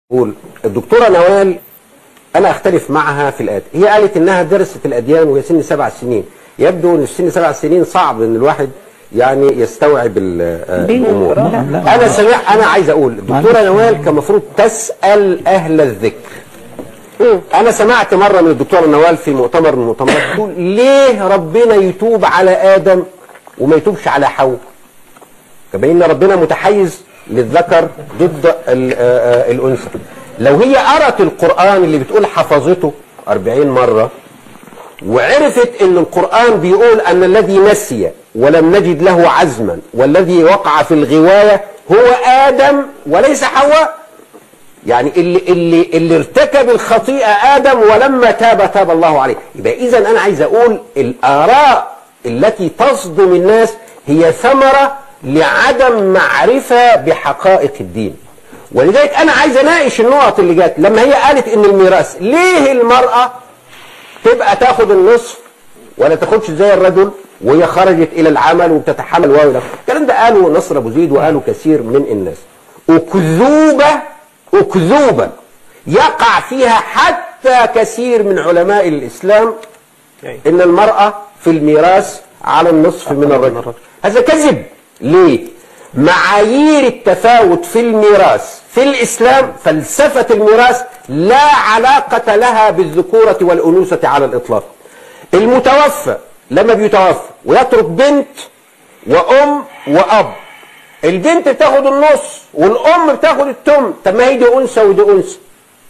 قول الدكتورة نوال أنا أختلف معها في الآتي هي قالت إنها درست الأديان وهي سن سبع سنين يبدو إن سن سبع سنين صعب إن الواحد يعني يستوعب ال- آه، الأمور لا، لا. أنا سمع أنا عايز أقول الدكتورة نوال كان المفروض تسأل أهل الذكر أنا سمعت مرة من الدكتورة نوال في مؤتمر من المؤتمرات تقول ليه ربنا يتوب على آدم وما يتوبش على حواء فبين ربنا متحيز للذكر ضد ال- آه، آه، الانثى لو هي قرأت القرآن اللي بتقول حفظته 40 مرة وعرفت ان القرآن بيقول ان الذي نسي ولم نجد له عزما والذي وقع في الغواية هو آدم وليس حواء يعني اللي اللي اللي ارتكب الخطيئة آدم ولما تاب تاب الله عليه يبقى إذا أنا عايز أقول الآراء التي تصدم الناس هي ثمرة لعدم معرفة بحقائق الدين ولذلك أنا عايز أناقش النقط اللي جات لما هي قالت إن الميراث ليه المرأة تبقى تاخد النصف ولا تاخدش زي الرجل وهي خرجت الى العمل وبتتحمل واو إلى آخره. الكلام ده قاله نصر ابو زيد وقاله كثير من الناس اكذوبه اكذوبه يقع فيها حتى كثير من علماء الاسلام ان المراه في الميراث على النصف من الرجل هذا كذب ليه معايير التفاوت في الميراث في الاسلام فلسفه الميراث لا علاقه لها بالذكوره والانوثه على الاطلاق المتوفى لما بيتوفى ويترك بنت وام واب البنت بتاخد النص والام بتاخد التم طب ما هي دي انثى ودي انثى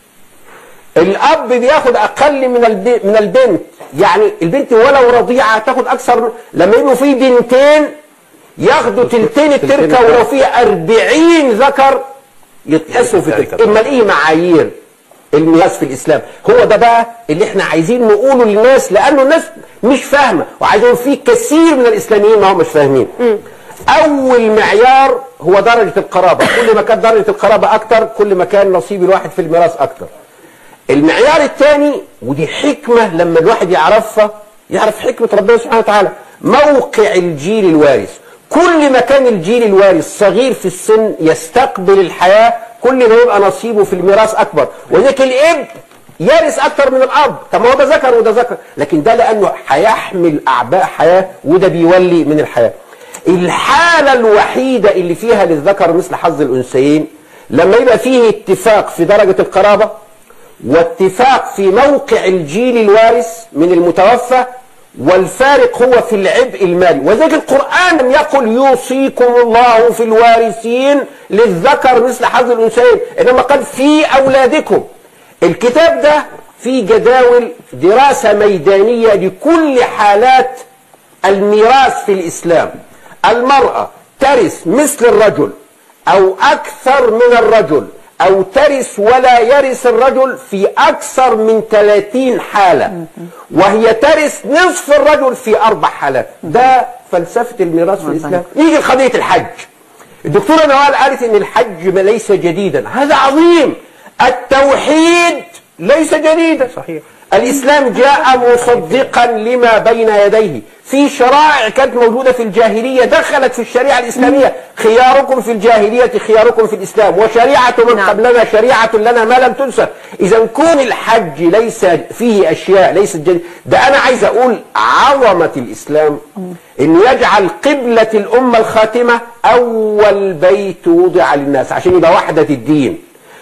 الاب بياخد اقل من الب- من البنت يعني البنت ولو رضيعه تاخد اكثر لما يبقوا في بنتين ياخدوا تلتين التركه ولو في 40 ذكر يتقسموا في تلك اما ايه معايير الميراث في الاسلام هو ده بقى اللي احنا عايزين نقوله للناس لانه الناس مش فاهمه وعايزين في كثير من الاسلاميين ما هم مش فاهمين اول معيار هو درجه القرابه كل ما كانت درجه القرابه اكتر كل ما كان نصيب الواحد في الميراث اكتر المعيار الثاني ودي حكمة لما الواحد يعرفها يعرف حكمة ربنا سبحانه وتعالى موقع الجيل الوارث كل ما كان الجيل الوارث صغير في السن يستقبل الحياة كل ما يبقى نصيبه في الميراث أكبر وذلك الابن يرث أكتر من الأب طب ما هو ده ذكر وده ذكر لكن ده لأنه هيحمل أعباء حياة وده بيولي من الحياة الحالة الوحيدة اللي فيها للذكر مثل حظ الأنثيين لما يبقى فيه اتفاق في درجة القرابة واتفاق في موقع الجيل الوارث من المتوفى والفارق هو في العبء المالي وذلك القرآن لم يقل يوصيكم الله في الوارثين للذكر مثل حظ الأنثيين إنما قال في أولادكم الكتاب ده فيه جداول دراسة ميدانية لكل حالات الميراث في الإسلام المرأة ترث مثل الرجل أو أكثر من الرجل أو ترث ولا يرث الرجل في أكثر من 30 حالة وهي ترث نصف الرجل في أربع حالات ده فلسفة الميراث في الإسلام نيجي لقضية الحج الدكتورة نوال قالت إن الحج ما ليس جديدا هذا عظيم التوحيد ليس جديدا صحيح. الإسلام جاء مصدقا لما بين يديه في شرائع كانت موجودة في الجاهلية دخلت في الشريعة الإسلامية خياركم في الجاهلية خياركم في الإسلام وشريعة من نعم. قبلنا شريعة لنا ما لم تنسى إذا كون الحج ليس فيه أشياء ليست جديدة ده أنا عايز أقول عظمة الإسلام إن يجعل قبلة الأمة الخاتمة أول بيت وضع للناس عشان يبقى وحدة الدين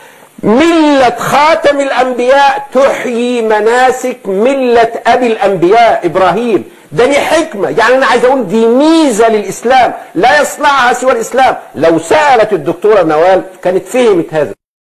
ملة خاتم الأنبياء تحيي مناسك ملة أبي الأنبياء إبراهيم ده دي حكمة يعني أنا عايز أقول دي ميزة للإسلام لا يصنعها سوى الإسلام لو سألت الدكتورة نوال كانت فهمت هذا